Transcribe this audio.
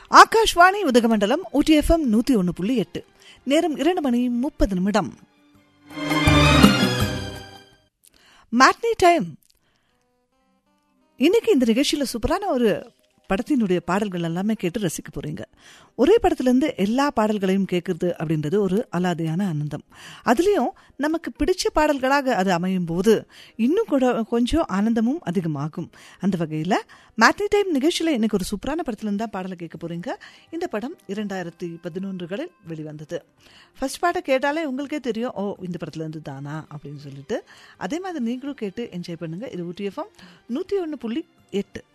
ஆகாஷ்வாணி உதகமண்டலம் ஊட்டிஎஃப்எம் நூத்தி ஒன்று புள்ளி எட்டு நேரம் இரண்டு மணி முப்பது நிமிடம் மேட்னி டைம் இன்னைக்கு இந்த நிகழ்ச்சியில சூப்பரான ஒரு படத்தினுடைய பாடல்கள் எல்லாமே கேட்டு ரசிக்க போறீங்க ஒரே படத்துலேருந்து எல்லா பாடல்களையும் கேட்கறது அப்படின்றது ஒரு அலாதையான ஆனந்தம் அதுலேயும் நமக்கு பிடிச்ச பாடல்களாக அது அமையும் போது இன்னும் கூட கொஞ்சம் ஆனந்தமும் அதிகமாகும் அந்த வகையில் மேட்னி டைம் நிகழ்ச்சியில் இன்னைக்கு ஒரு சூப்பரான படத்துலேருந்து தான் பாடலை கேட்க போறீங்க இந்த படம் இரண்டாயிரத்தி பதினொன்றுகளில் வெளிவந்தது ஃபர்ஸ்ட் பாட்டை கேட்டாலே உங்களுக்கே தெரியும் ஓ இந்த படத்துலேருந்து தானா அப்படின்னு சொல்லிட்டு அதே மாதிரி நீங்களும் கேட்டு என்ஜாய் பண்ணுங்க இது ஊட்டிஎஃப்எம் நூற்றி ஒன்று புள்ளி எட்டு